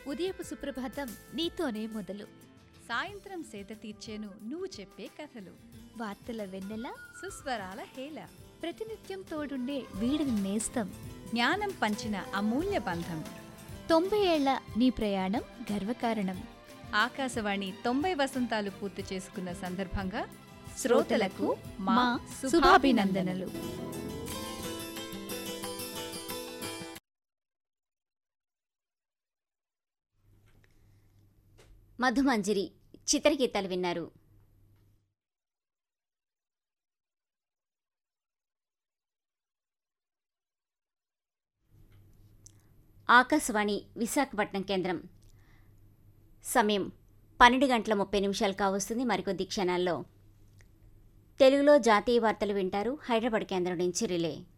ఉదయపు సుప్రభాతం నీతోనే మొదలు సాయంత్రం సేద తీర్చేను నువ్వు చెప్పే కథలు వార్తల వెన్నెల సుస్వరాల హేళ ప్రతినిత్యం తోడుండే వీడిని నేస్తం జ్ఞానం పంచిన అమూల్య బంధం తొంభై ఏళ్ల నీ ప్రయాణం గర్వకారణం ఆకాశవాణి తొంభై వసంతాలు పూర్తి చేసుకున్న సందర్భంగా శ్రోతలకు మా శుభాభినందనలు శుభాభినందనలు మధుమంజరి చిత్రగీతాలు విన్నారు ఆకాశవాణి విశాఖపట్నం కేంద్రం సమయం పన్నెండు గంటల ముప్పై నిమిషాలు కావస్తుంది మరికొద్ది క్షణాల్లో తెలుగులో జాతీయ వార్తలు వింటారు హైదరాబాద్ కేంద్రం నుంచి రిలే